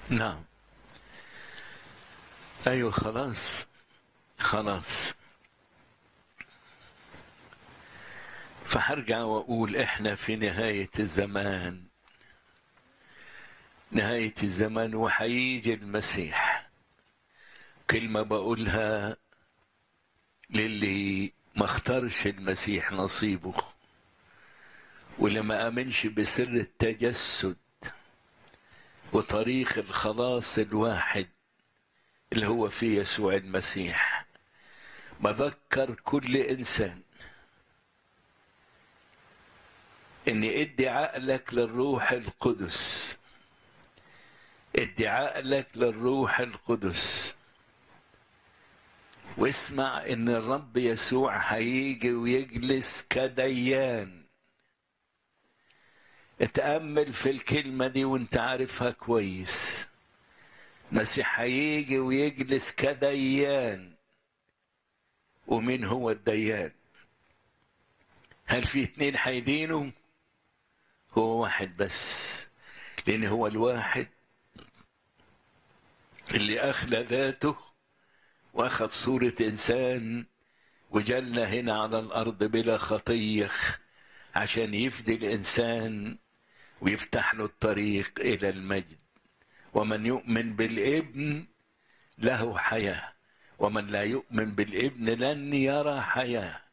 نعم ايوه خلاص خلاص فهرجع واقول احنا في نهايه الزمان نهايه الزمان وهيجي المسيح كلمه بقولها للي ما اختارش المسيح نصيبه واللي ما امنش بسر التجسد وطريق الخلاص الواحد اللي هو في يسوع المسيح بذكر كل انسان ان ادي عقلك للروح القدس ادي عقلك للروح القدس واسمع ان الرب يسوع هيجي ويجلس كديان اتأمل في الكلمة دي وانت عارفها كويس مسيح هيجي ويجلس كديان ومين هو الديان هل في اتنين هيدينوا هو واحد بس لان هو الواحد اللي اخلى ذاته واخذ صورة انسان وجل هنا على الارض بلا خطيه عشان يفدي الانسان ويفتح له الطريق الى المجد ومن يؤمن بالابن له حياه ومن لا يؤمن بالابن لن يرى حياه